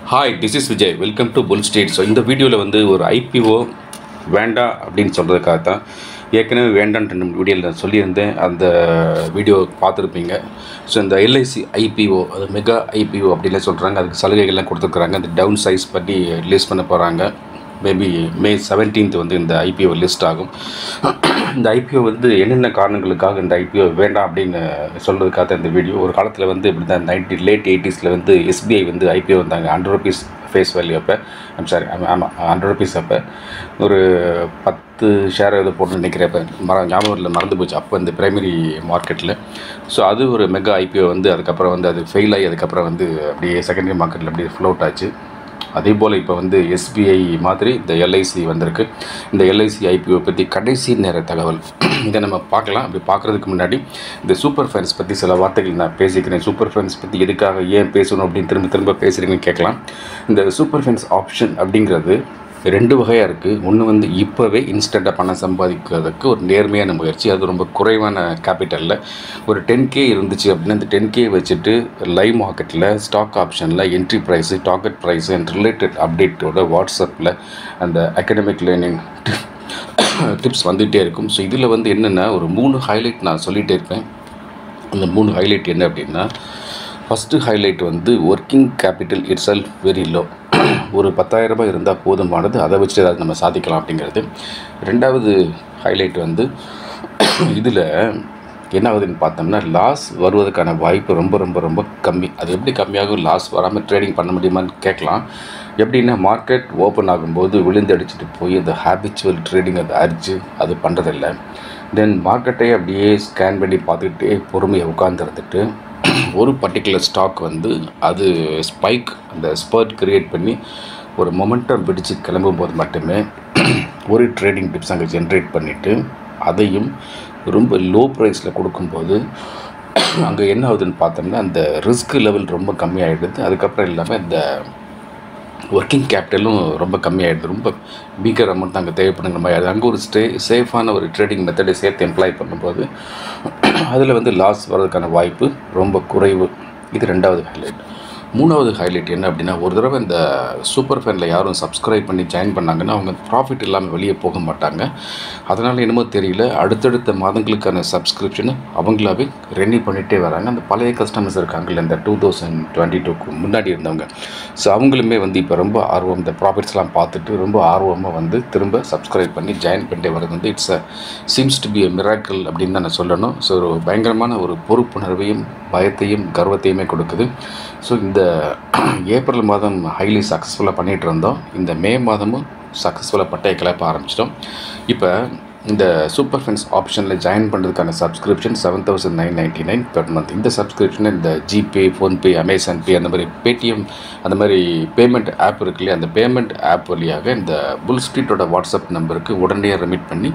hi this is Vijay welcome to bull street so இந்த வீடியோவில் வந்து ஒரு ஐபிஓ வேண்டாம் அப்படின்னு சொல்கிறதுக்காக தான் ஏற்கனவே வேண்டான்னு ரெண்டு மூணு வீடியோவில் சொல்லியிருந்தேன் அந்த வீடியோ பார்த்துருப்பீங்க ஸோ இந்த எல்ஐசி ஐபிஓ அது மெகா ஐபிஓ அப்படிலாம் சொல்கிறாங்க அதுக்கு சலுகைகள்லாம் கொடுத்துருக்குறாங்க அந்த டவுன் சைஸ் பண்ணி ரிலீஸ் பண்ண போகிறாங்க மேபி மே செவன்டீன்த் வந்து இந்த ஐபிஓ லிஸ்ட் ஆகும் இந்த ஐபிஓ வந்து என்னென்ன காரணங்களுக்காக இந்த ஐபிஓ வேண்டாம் அப்படின்னு சொல்கிறதுக்காக தான் இந்த வீடியோ ஒரு காலத்தில் வந்து இப்படி தான் நைன்டி லேட் எயிட்டிஸில் வந்து எஸ்பிஐ வந்து ஐபிஓ வந்தாங்க ஹண்ட்ரட் ருபீஸ் ஃபேஸ் வேல்யூ அப்போ ஐம் சாரி ஆமாம் ஹண்ட்ரட் ருபீஸ் அப்போ ஒரு பத்து ஷேர் எதை போட்டு நினைக்கிறேன் இப்போ மற ஞாபகம் இல்லை மறந்து போச்சு அப்போ இந்த பிரைமரி மார்க்கெட்டில் ஸோ அது ஒரு மெகா ஐபிஓ வந்து அதுக்கப்புறம் வந்து அது ஃபெயில் ஆகி அதுக்கப்புறம் வந்து அப்படியே செகண்டரி மார்க்கெட்டில் அப்படியே ஃப்ளோட் ஆச்சு அதே போல் இப்போ வந்து எஸ்பிஐ மாதிரி இந்த எல்ஐசி வந்திருக்கு இந்த எல்ஐசி ஐபிஓ பற்றி கடைசி நேர தகவல் இதை நம்ம பார்க்கலாம் அப்படி பார்க்குறதுக்கு முன்னாடி இந்த சூப்பர் ஃபேன்ஸ் பற்றி சில வார்த்தைகள் நான் பேசிக்கிறேன் சூப்பர் ஃபேன்ஸ் பற்றி எதுக்காக ஏன் பேசணும் அப்படின்னு திரும்ப திரும்ப பேசுகிறீங்கன்னு கேட்கலாம் இந்த சூப்பர் ஃபேன்ஸ் ஆப்ஷன் அப்படிங்கிறது ரெண்டு வகையாக இருக்குது ஒன்று வந்து இப்போவே இன்ஸ்டண்ட்டாக பணம் சம்பாதிக்கிறதுக்கு ஒரு நேர்மையான முயற்சி அது ரொம்ப குறைவான கேபிட்டலில் ஒரு டென் கே இருந்துச்சு அப்படின்னா அந்த டென் கே வச்சுட்டு லைவ் மார்க்கெட்டில் ஸ்டாக் ஆப்ஷனில் entry price target price and related அப்டேட்டோட வாட்ஸ்அப்பில் அந்த அகடமிக் லேர்னிங் டிப்ஸ் வந்துகிட்டே இருக்கும் ஸோ இதில் வந்து என்னென்னா ஒரு மூணு ஹைலைட் நான் சொல்லிகிட்டே இருப்பேன் அந்த மூணு ஹைலைட் என்ன அப்படின்னா ஃபஸ்ட்டு ஹைலைட் வந்து working capital itself very low ஒரு பத்தாயிரம் ரூபாய் இருந்தால் போதுமானது அதை வச்சு ஏதாவது நம்ம சாதிக்கலாம் அப்படிங்கிறது ரெண்டாவது ஹைலைட் வந்து இதில் என்ன ஆகுதுன்னு பார்த்தோம்னா லாஸ் வருவதற்கான வாய்ப்பு ரொம்ப ரொம்ப ரொம்ப கம்மி அது எப்படி கம்மியாகும் லாஸ் வராமல் ட்ரேடிங் பண்ண முடியுமான்னு கேட்கலாம் எப்படின்னா மார்க்கெட் ஓப்பன் ஆகும்போது விழுந்து அடிச்சுட்டு போய் அந்த ஹேபிச்சுவல் ட்ரேடிங் அதை அரிச்சு அது பண்ணுறதில்ல தென் மார்க்கெட்டை அப்படியே ஸ்கேன் பண்ணி பார்த்துக்கிட்டே பொறுமையை உட்காந்துருந்துட்டு ஒரு பர்டிகுலர் ஸ்டாக் வந்து அது ஸ்பைக் அந்த ஸ்பர்ட் கிரியேட் பண்ணி ஒரு மொமெண்டம் பிடிச்சு கிளம்பும்போது மட்டுமே ஒரு ட்ரேடிங் டிப்ஸ் அங்கே ஜென்ரேட் பண்ணிவிட்டு அதையும் ரொம்ப லோ ப்ரைஸில் கொடுக்கும்போது அங்கே என்ன ஆகுதுன்னு பார்த்தோம்னா அந்த ரிஸ்க் லெவல் ரொம்ப கம்மியாகிடுது அதுக்கப்புறம் இல்லாமல் இந்த ஒர்க்கிங் கேபிட்டலும் ரொம்ப கம்மியாகிடுது ரொம்ப பீக்கர் அமௌண்ட் அங்கே தேவைப்படுங்கிற மாதிரி ஆகுது அங்கே ஒரு ஸ்டே சேஃபான ஒரு ட்ரேடிங் மெத்தடை சேர்த்து எம்ப்ளாய் பண்ணும்போது அதில் வந்து லாஸ் வர்றதுக்கான வாய்ப்பு ரொம்ப குறைவு இது ரெண்டாவது ஹைலைட் மூணாவது ஹைலைட் என்ன அப்படின்னா ஒரு தடவை இந்த சூப்பர் ஃபேனில் யாரும் சப்ஸ்கிரைப் பண்ணி ஜாயின் பண்ணாங்கன்னா அவங்க ப்ராஃபிட் இல்லாமல் வெளியே போக மாட்டாங்க அதனால் என்னமோ தெரியல அடுத்தடுத்த மாதங்களுக்கான சப்ஸ்கிரிப்ஷனை அவங்களாவே ரெனியூ பண்ணிகிட்டே வராங்க அந்த பழைய கஸ்டமர்ஸ் இருக்காங்கல்ல இந்த டூ தௌசண்ட் டுவெண்ட்டி டூக்கு முன்னாடி இருந்தவங்க ஸோ அவங்களுமே வந்து இப்போ ரொம்ப ஆர்வம் இந்த ப்ராஃபிட்ஸ்லாம் பார்த்துட்டு ரொம்ப ஆர்வமாக வந்து திரும்ப சப்ஸ்கிரைப் பண்ணி ஜாயின் பண்ணிட்டே வரது வந்து it's a seems to be a miracle அப்படின்னு தான் நான் சொல்லணும் ஸோ ஒரு பயங்கரமான ஒரு பொறுப்புணர்வையும் பயத்தையும் கர்வத்தையுமே கொடுக்குது ஸோ இந்த ஏப்ரல் மாதம் ஹைலி சக்ஸஸ்ஃபுல்லாக பண்ணிகிட்டு இருந்தோம் இந்த மே மாதமும் சக்ஸஸ்ஃபுல்லாக பட்டைய கிளப்ப ஆரம்பிச்சிட்டோம் இப்போ இந்த சூப்பர் ஃபென்ஸ் ஆப்ஷனில் ஜாயின் பண்ணுறதுக்கான subscription seven thousand nine ninety nine per month இந்த சப்ஸ்கிரிப்ஷனை இந்த ஜிபே ஃபோன்பே அமேசான் பே அந்த மாதிரி பேடிஎம் அந்த மாதிரி பேமெண்ட் ஆப் இருக்கு இல்லையா அந்த பேமெண்ட் ஆப் வழியாக இந்த புல் ஸ்ட்ரீட்டோட வாட்ஸ்அப் நம்பருக்கு உடனே ரெமிட் பண்ணி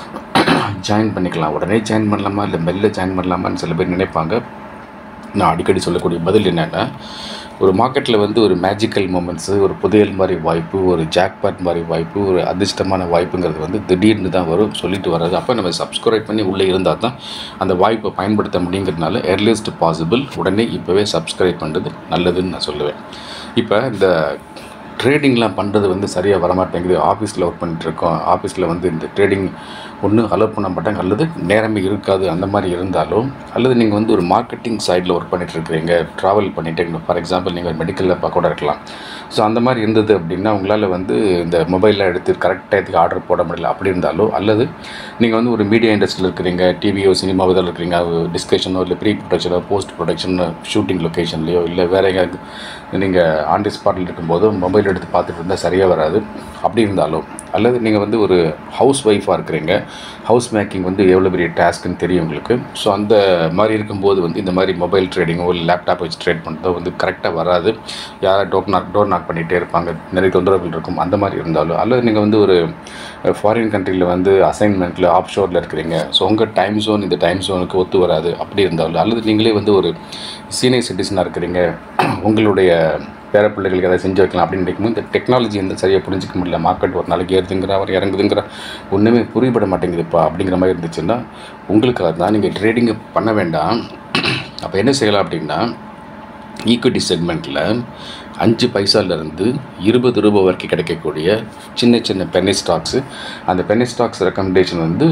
ஜாயின் பண்ணிக்கலாம் உடனே ஜாயின் பண்ணலாமா இல்லை மெல்ல ஜாயின் பண்ணலாமான்னு சில பேர் நினைப்பாங்க நான் அடிக்கடி சொல்லக்கூடிய பதில் என்னென்னா ஒரு மார்க்கெட்டில் வந்து ஒரு மேஜிக்கல் மூமெண்ட்ஸு ஒரு புதையல் மாதிரி வாய்ப்பு ஒரு ஜாக்பாட் மாதிரி வாய்ப்பு ஒரு அதிர்ஷ்டமான வாய்ப்புங்கிறது வந்து திடீர்னு தான் வரும் சொல்லிட்டு வர்றது அப்போ நம்ம சப்ஸ்கிரைப் பண்ணி உள்ளே இருந்தால் தான் அந்த வாய்ப்பை பயன்படுத்த முடியுங்கிறதுனால எர்லியஸ்ட் பாசிபிள் உடனே இப்போவே சப்ஸ்கிரைப் பண்ணுறது நல்லதுன்னு நான் சொல்லுவேன் இப்போ இந்த ட்ரேடிங்லாம் பண்ணுறது வந்து சரியாக வரமாட்டேங்குது ஆஃபீஸில் ஒர்க் பண்ணிட்டுருக்கோம் ஆஃபீஸில் வந்து இந்த ட்ரேடிங் ஒன்று அலோவ் பண்ண மாட்டாங்க அல்லது நேரமே இருக்காது அந்த மாதிரி இருந்தாலும் அல்லது நீங்கள் வந்து ஒரு மார்க்கெட்டிங் சைடில் ஒர்க் பண்ணிகிட்ருக்கிறீங்க ட்ராவல் பண்ணிட்டு ஃபார் எக்ஸாம்பிள் நீங்கள் ஒரு மெடிக்கலில் பார்க்க கூட இருக்கலாம் ஸோ அந்த மாதிரி இருந்தது அப்படின்னா உங்களால் வந்து இந்த மொபைலில் எடுத்து கரெக்ட் டயத்துக்கு ஆர்டர் போட முடியல அப்படி இருந்தாலோ அல்லது நீங்கள் வந்து ஒரு மீடியா இண்டஸ்ட்ரியில் இருக்கிறீங்க டிவியோ சினிமா இதில் இருக்கிறீங்க டிஸ்கஷனோ இல்லை ப்ரீ ப்ரொடக்ஷனோ போஸ்ட் ப்ரொடக்ஷன் ஷூட்டிங் லொக்கேஷன்லையோ இல்லை வேறு எங்கேயாவது நீங்கள் ஆன் தி ஸ்பாட்டில் இருக்கும்போது மொபைல் எடுத்து பார்த்துட்டு இருந்தால் சரியாக வராது அப்படி இருந்தாலும் அல்லது நீங்கள் வந்து ஒரு ஹவுஸ் ஒய்ஃபாக இருக்கிறீங்க ஹவுஸ் மேக்கிங் வந்து எவ்வளோ பெரிய டாஸ்க்குன்னு தெரியும் உங்களுக்கு ஸோ அந்த மாதிரி இருக்கும்போது வந்து இந்த மாதிரி மொபைல் ட்ரேடிங்கோ இல்லை லேப்டாப் வச்சு ட்ரேட் பண்ணுறதோ வந்து கரெக்டாக வராது யாராவது டோர் நாக் டோர் நாக் பண்ணிகிட்டே இருப்பாங்க நிறைய தொந்தரவுகள் இருக்கும் அந்த மாதிரி இருந்தாலும் அல்லது நீங்கள் வந்து ஒரு ஃபாரின் கண்ட்ரியில் வந்து அசைன்மெண்ட்டில் ஆஃப் ஷோரில் இருக்கிறீங்க ஸோ உங்கள் டைம் ஜோன் இந்த டைம் ஜோனுக்கு ஒத்து வராது அப்படி இருந்தாலும் அல்லது நீங்களே வந்து ஒரு சீனியர் சிட்டிசனாக இருக்கிறீங்க உங்களுடைய பேர பிள்ளைகளுக்கு எதாவது செஞ்சு வைக்கலாம் அப்படின்னு நினைக்கும் இந்த டெக்னாலஜி வந்து சரியாக புரிஞ்சிக்க முடியல மார்க்கெட் ஒரு நாளைக்கு ஏறுதுங்கிற அவர் இறங்குதுங்கிற ஒன்றுமே புரியப்பட மாட்டேங்குதுப்பா அப்படிங்கிற மாதிரி இருந்துச்சுன்னா உங்களுக்காக தான் நீங்கள் ட்ரேடிங்கை பண்ண வேண்டாம் அப்போ என்ன செய்யலாம் அப்படின்னா ஈக்விட்டி செக்மெண்ட்டில் அஞ்சு பைசாலேருந்து இருபது ரூபாய் வரைக்கும் கிடைக்கக்கூடிய சின்ன சின்ன பென்னி ஸ்டாக்ஸு அந்த பென்னி ஸ்டாக்ஸ் ரெக்கமெண்டேஷன் வந்து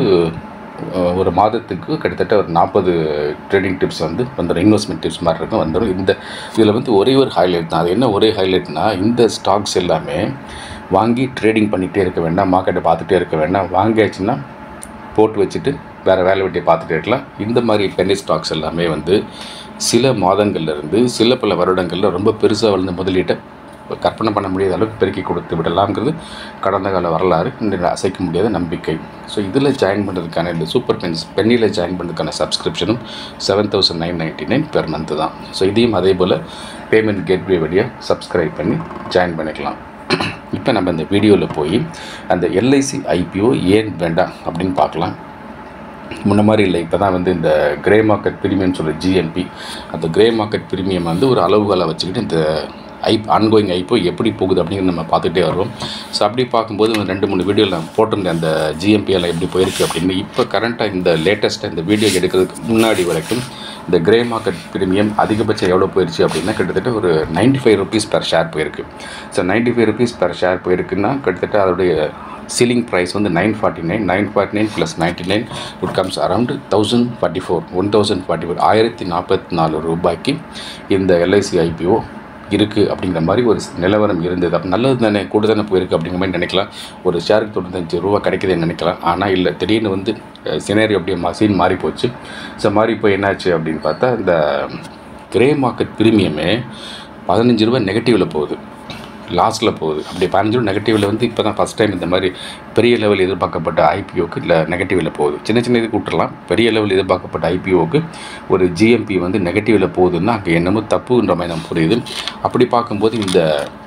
அஹ், ஒரு மாதத்துக்கு கிட்டத்தட்ட ஒரு நாற்பது ட்ரேடிங் டிப்ஸ் வந்து வந்துடும் இன்வெஸ்ட்மெண்ட் டிப்ஸ் மாதிரி இருக்கும் வந்துடும் இந்த இதில் வந்து ஒரே ஒரு ஹைலைட் தான் அது என்ன ஒரே ஹைலைட்னா இந்த ஸ்டாக்ஸ் எல்லாமே வாங்கி ட்ரேடிங் பண்ணிகிட்டே இருக்க வேண்டாம் மார்க்கெட்டை பார்த்துட்டே இருக்க வேண்டாம் வாங்கியாச்சுன்னா போட்டு வச்சுட்டு வேறு வேலை வெட்டியை பார்த்துட்டே இருக்கலாம் இந்த மாதிரி பென்னி ஸ்டாக்ஸ் எல்லாமே வந்து சில மாதங்கள்ல இருந்து சில பல வருடங்களில் ரொம்ப பெருசாக வளர்ந்த முதலீட்டை கற்பனை பண்ண முடியாத அளவுக்கு பெருக்கி கொடுத்து விடலாம்ங்கிறது கடந்த கால வரலாறு இந்த அசைக்க முடியாத நம்பிக்கை ஸோ இதில் ஜாயின் பண்ணுறதுக்கான இந்த சூப்பர் பென்ஸ் பென்னியில் ஜாயின் பண்ணுறதுக்கான சப்ஸ்கிரிப்ஷனும் seven thousand nine ninety nine per month தான் ஸோ இதையும் அதே போல் பேமெண்ட் கேட்வே வழியாக சப்ஸ்கிரைப் பண்ணி ஜாயின் பண்ணிக்கலாம் இப்போ நம்ம இந்த வீடியோவில் போய் அந்த எல்ஐசி ஐபிஓ ஏன் வேண்டாம் அப்படின்னு பார்க்கலாம் முன்ன மாதிரி இல்லை இப்போ தான் வந்து இந்த கிரே மார்க்கெட் பிரீமியம் சொல்கிற ஜிஎம்பி அந்த கிரே மார்க்கெட் பிரீமியம் வந்து ஒரு அளவுகளை வச்சுக்கிட்டு இந்த ஐ அன்கோயிங் ஐப்போ எப்படி போகுது அப்படிங்கிறது நம்ம பார்த்துட்டே வருவோம் ஸோ அப்படி பார்க்கும்போது ஒரு ரெண்டு மூணு வீடியோவில் நான் போட்டிருந்தேன் அந்த ஜிஎம்பிஎல் எப்படி போயிருக்கு அப்படின்னு இப்போ கரண்ட்டாக இந்த லேட்டஸ்ட்டாக இந்த வீடியோ எடுக்கிறதுக்கு முன்னாடி வரைக்கும் இந்த கிரே மார்க்கெட் பிரீமியம் அதிகபட்சம் எவ்வளோ போயிடுச்சு அப்படின்னா கிட்டத்தட்ட ஒரு 95 ஃபைவ் ருபீஸ் பெர் ஷேர் போயிருக்கு so 95 five rupees per share போயிருக்குன்னா கிட்டத்தட்ட அதோடைய சீலிங் ப்ரைஸ் வந்து nine forty nine nine forty nine plus ninety nine would comes around thousand forty four one thousand forty four ஆயிரத்தி நாற்பத்தி நாலு ரூபாய்க்கு இந்த எல்ஐசி ஐபிஓ இருக்குது அப்படிங்கிற மாதிரி ஒரு நிலவரம் இருந்தது அப்போ நல்லது தானே கூட தானே போயிருக்கு அப்படிங்கிற மாதிரி நினைக்கலாம் ஒரு ஷேருக்கு தொண்ணூத்தஞ்சு ரூபா கிடைக்குதுன்னு நினைக்கலாம் ஆனால் இல்லை திடீர்னு வந்து சினேரி அப்படியே மா சீன் மாறி போச்சு ஸோ மாறி போய் என்னாச்சு அப்படின்னு பார்த்தா இந்த கிரே மார்க்கெட் பிரீமியமே பதினஞ்சு ரூபா நெகட்டிவில் போகுது லாஸில் போகுது அப்படி பதினஞ்சு ரூபா நெகட்டிவில் வந்து இப்போ தான் ஃபஸ்ட் டைம் இந்த மாதிரி பெரிய லெவல் எதிர்பார்க்கப்பட்ட ஐபிஓக்கு இல்லை நெகட்டிவில் போகுது சின்ன சின்ன இதுக்கு விட்டுறலாம் பெரிய லெவல் எதிர்பார்க்கப்பட்ட ஐபிஓக்கு ஒரு ஜிஎம்பி வந்து நெகட்டிவில் போகுதுன்னா அங்கே என்னமோ தப்புன்ற மாதிரி நம்ம புரியுது அப்படி பார்க்கும்போது இந்த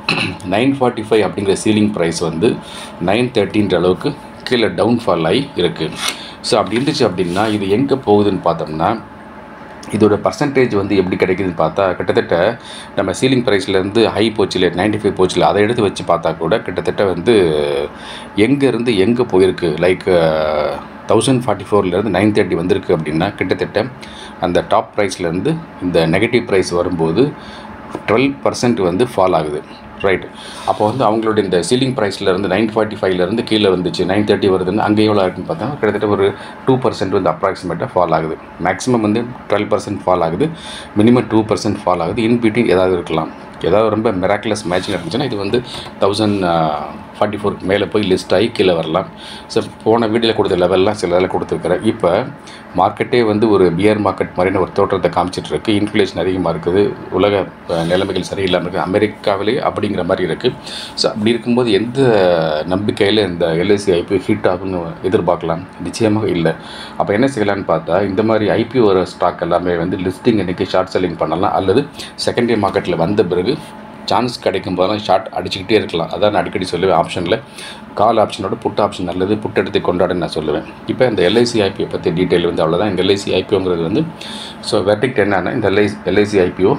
நைன் ஃபார்ட்டி ஃபைவ் அப்படிங்கிற சீலிங் ப்ரைஸ் வந்து நைன் தேர்ட்டின்ற அளவுக்கு கீழே டவுன்ஃபால் ஆகி இருக்குது ஸோ அப்படி இருந்துச்சு அப்படின்னா இது எங்கே போகுதுன்னு பார்த்தோம்னா இதோட பர்சன்டேஜ் வந்து எப்படி கிடைக்குதுன்னு பார்த்தா கிட்டத்தட்ட நம்ம சீலிங் ப்ரைஸ்லேருந்து ஹை போச்சுல நைன்டி ஃபைவ் போச்சுல அதை எடுத்து வச்சு பார்த்தா கூட கிட்டத்தட்ட வந்து எங்கேருந்து எங்கே போயிருக்கு லைக் தௌசண்ட் ஃபார்ட்டி ஃபோர்லேருந்து நைன் தேர்ட்டி வந்திருக்கு அப்படின்னா கிட்டத்தட்ட அந்த டாப் ப்ரைஸ்லேருந்து இந்த நெகட்டிவ் ப்ரைஸ் வரும்போது டுவெல் பர்சன்ட் வந்து ஃபால் ஆகுது ரைட் அப்போ வந்து அவங்களுடைய இந்த சீலிங் ப்ரைஸில் இருந்து நைன் ஃபார்ட்டி ஃபைவ்லேருந்து கீழே வந்துச்சு நைன் தேர்ட்டி வருதுன்னு அங்கே எவ்வளோ இருக்குன்னு பார்த்தா கிட்டத்தட்ட ஒரு டூ பர்சன்ட் வந்து அப்ராக்சிமேட்டாக ஃபால் ஆகுது மேக்ஸிமம் வந்து டுவெல் பர்சன்ட் ஃபால் ஆகுது மினிமம் டூ பர்சன்ட் ஃபால் ஆகுது இன் பிட்வீன் ஏதாவது இருக்கலாம் ஏதாவது ரொம்ப மிராக்குலஸ் மேட்சிங் இருந்துச்சுன்னா இது வந்து தௌசண்ட் ஃபார்ட்டி ஃபோருக்கு மேலே போய் லிஸ்ட் ஆகி கீழே வரலாம் ஸோ போன வீடியோவில் கொடுத்த லெவல்லாம் சில இதில் கொடுத்துருக்குறேன் இப்போ மார்க்கெட்டே வந்து ஒரு பியர் மார்க்கெட் மாதிரியான ஒரு தோற்றத்தை காமிச்சிட்டு இருக்கு இன்ஃப்ளேஷன் அதிகமாக இருக்குது உலக அஹ், நிலைமைகள் சரியில்லாமல் இருக்குது அமெரிக்காவிலே அப்படிங்கிற மாதிரி இருக்குது ஸோ அப்படி இருக்கும்போது எந்த நம்பிக்கையில் இந்த எல்ஐசி ஐபிஓ ஹிட் ஆகும்னு எதிர்பார்க்கலாம் நிச்சயமாக இல்லை அப்போ என்ன செய்யலாம்னு பார்த்தா இந்த மாதிரி ஐபிஓ ஸ்டாக் எல்லாமே வந்து லிஸ்டிங் இன்றைக்கி ஷார்ட் செல்லிங் பண்ணலாம் அல்லது செகண்டரி மார்க்கெட்டில் வந்த பிறகு சான்ஸ் கிடைக்கும் போதெல்லாம் ஷார்ட் அடிச்சுக்கிட்டே இருக்கலாம் அதான் நான் அடிக்கடி சொல்லுவேன் ஆப்ஷனில் கால் ஆப்ஷனோட புட் ஆப்ஷன் நல்லது புட் எடுத்து கொண்டாடுன்னு நான் சொல்லுவேன் இப்போ இந்த எல்ஐசி ஐபிஓ பற்றி டீட்டெயில் வந்து அவ்வளோதான் இந்த எல்ஐசி ஐபிஓங்கிறது வந்து ஸோ வெர்டிக்ட் என்னன்னா இந்த LIC LIC IPO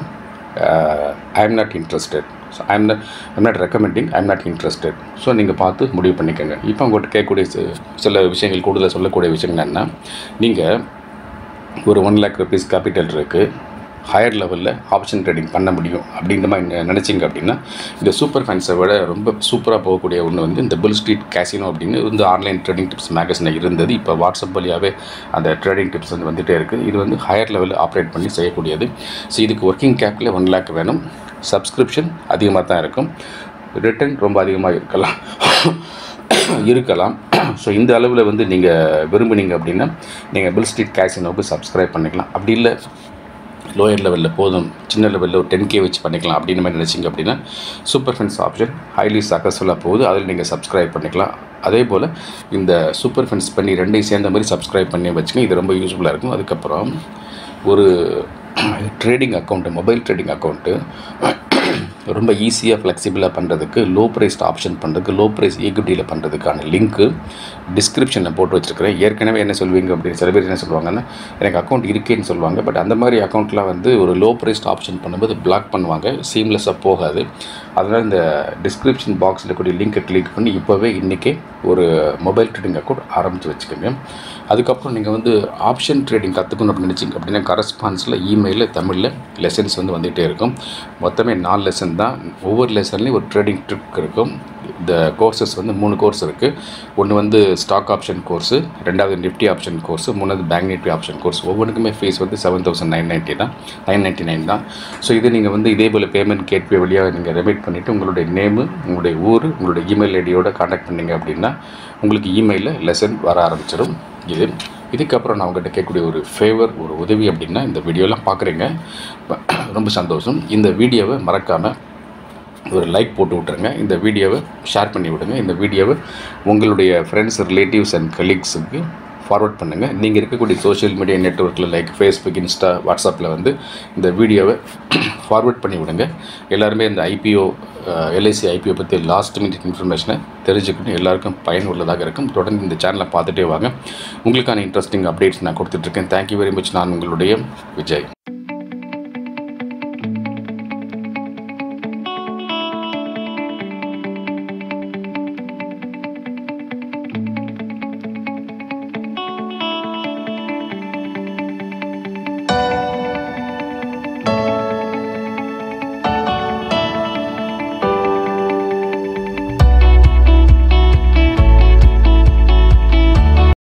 I am not interested so I am I'm not recommending I am not interested so நீங்கள் பார்த்து முடிவு பண்ணிக்கோங்க இப்போ உங்கள்கிட்ட கேட்கக்கூடிய சி- சில விஷயங்கள் கூடுதல் சொல்லக்கூடிய விஷயங்கள் என்னென்னா நீங்கள் ஒரு ஒன் லேக் ருபீஸ் கேபிட்டல் இருக்குது ஹையர் லெவலில் ஆப்ஷன் ட்ரேடிங் பண்ண முடியும் அப்படின்ற மாதிரி நெ- நினைச்சீங்க அப்படின்னா இந்த சூப்பர் ஃபேன்ஸை விட ரொம்ப சூப்பராக போகக்கூடிய ஒன்று வந்து இந்த புல் ஸ்ட்ரீட் கேசினோ அப்படின்னு வந்து ஆன்லைன் ட்ரேடிங் டிப்ஸ் மேகசினில் இருந்தது இப்போ வாட்ஸ்அப் வழியாகவே அந்த ட்ரேடிங் டிப்ஸ் வந்து வந்துகிட்டே இருக்குது இது வந்து ஹையர் லெவலில் ஆப்ரேட் பண்ணி செய்யக்கூடியது ஸோ இதுக்கு ஒர்க்கிங் கேப்பில் ஒன் லேக் வேணும் சப்ஸ்கிரிப்ஷன் அதிகமாக தான் இருக்கும் ரிட்டர்ன் ரொம்ப அதிகமாக இருக்கலாம் இருக்கலாம் ஸோ இந்த அளவில் வந்து நீங்கள் விரும்புனீங்க அப்படின்னா நீங்கள் பில் ஸ்ட்ரீட் கேசினோவுக்கு சப்ஸ்கிரைப் பண்ணிக்கலாம் அப்படி இல்லை லோயர் லெவலில் போதும் சின்ன லெவலில் ஒரு டென் கே வச்சு பண்ணிக்கலாம் அப்படின்னு மாதிரி நினச்சிங்க அப்படின்னா சூப்பர் ஃபென்ஸ் ஆப்ஷன் ஹைலி சக்ஸஸ்ஃபுல்லாக போகுது அதில் நீங்கள் சப்ஸ்கிரைப் பண்ணிக்கலாம் அதே போல் இந்த சூப்பர் ஃபென்ஸ் பண்ணி ரெண்டையும் சேர்ந்த மாதிரி சப்ஸ்கிரைப் பண்ணி வச்சுங்க இது ரொம்ப யூஸ்ஃபுல்லாக இருக்கும் அதுக்கப்புறம் ஒரு trading account mobile trading account ரொம்ப ஈஸியாக ஃப்ளெக்சிபிளாக பண்ணுறதுக்கு லோ ப்ரைஸ்ட் ஆப்ஷன் பண்ணுறதுக்கு லோ ப்ரைஸ் ஈக்விட்டியில் பண்ணுறதுக்கான லிங்க்கு டிஸ்கிரிப்ஷனில் போட்டு வச்சுருக்கிறேன் ஏற்கனவே என்ன சொல்வீங்க அப்படின்னு சில பேர் என்ன சொல்லுவாங்கன்னா எனக்கு அக்கௌண்ட் இருக்கேன்னு சொல்லுவாங்க பட் அந்த மாதிரி அக்கௌண்ட்லாம் வந்து ஒரு லோ ப்ரைஸ்ட் ஆப்ஷன் பண்ணும்போது பிளாக் பண்ணுவாங்க சீம்லெஸ்ஸாக போகாது அதனால் இந்த டிஸ்கிரிப்ஷன் பாக்ஸில் கூடிய லிங்கை கிளிக் பண்ணி இப்போவே இன்றைக்கே ஒரு மொபைல் ட்ரேடிங் அக்கௌண்ட் ஆரம்பித்து வச்சுக்கோங்க அதுக்கப்புறம் நீங்கள் வந்து ஆப்ஷன் ட்ரேடிங் கற்றுக்கணும் அப்படின்னு நினச்சிங்க அப்படின்னா கரஸ்பான்ஸில் இமெயிலில் தமிழில் லெசன்ஸ் வந்து வந்துகிட்டே இருக்கும் மொத்தமே நாலு லெசன் தான் ஒவ்வொரு லெசன்லேயும் ஒரு ட்ரேடிங் ட்ரிக் இருக்கும் இந்த கோர்சஸ் வந்து மூணு கோர்ஸ் இருக்குது ஒன்று வந்து ஸ்டாக் ஆப்ஷன் கோர்ஸு ரெண்டாவது நிஃப்டி ஆப்ஷன் கோர்ஸு மூணாவது பேங்க் நிஃப்டி ஆப்ஷன் கோர்ஸ் ஒவ்வொன்றுக்குமே ஃபீஸ் வந்து செவன் தௌசண்ட் நைன் நைன்ட்டி தான் நைன் நைன்ட்டி நைன் தான் ஸோ இது நீங்கள் வந்து இதே போல் பேமெண்ட் கேட்வே வழியாக நீங்கள் ரெமிட் பண்ணிவிட்டு உங்களுடைய நேமு உங்களுடைய ஊர் உங்களுடைய இமெயில் ஐடியோட காண்டாக்ட் பண்ணீங்க அப்படின்னா உங்களுக்கு இமெயிலில் லெசன் வர ஆரம்பிச்சிடும் இது இதுக்கப்புறம் நான் உங்கள்கிட்ட கேட்கக்கூடிய ஒரு ஃபேவர் ஒரு உதவி அப்படின்னா இந்த வீடியோலாம் பார்க்குறீங்க ரொம்ப சந்தோஷம் இந்த வீடியோவை மறக்காமல் ஒரு லைக் போட்டு விட்ருங்க இந்த வீடியோவை ஷேர் பண்ணி விடுங்க இந்த வீடியோவை உங்களுடைய ஃப்ரெண்ட்ஸ் ரிலேட்டிவ்ஸ் அண்ட் கலீக்ஸுக்கு ஃபார்வர்ட் பண்ணுங்கள் நீங்கள் இருக்கக்கூடிய சோஷியல் மீடியா நெட்ஒர்க்கில் லைக் ஃபேஸ்புக் இன்ஸ்டா வாட்ஸ்அப்பில் வந்து இந்த வீடியோவை ஃபார்வர்ட் பண்ணி விடுங்க எல்லாருமே இந்த ஐபிஓ எல்ஐசி ஐபிஓ பற்றி லாஸ்ட் மினிட் இன்ஃபர்மேஷனை தெரிஞ்சுக்கணும் எல்லாருக்கும் பயனுள்ளதாக இருக்கும் தொடர்ந்து இந்த சேனலை பார்த்துட்டே வாங்க உங்களுக்கான இன்ட்ரெஸ்டிங் அப்டேட்ஸ் நான் கொடுத்துட்ருக்கேன் தேங்க்யூ வெரி மச் நான் உங்களுடைய விஜய்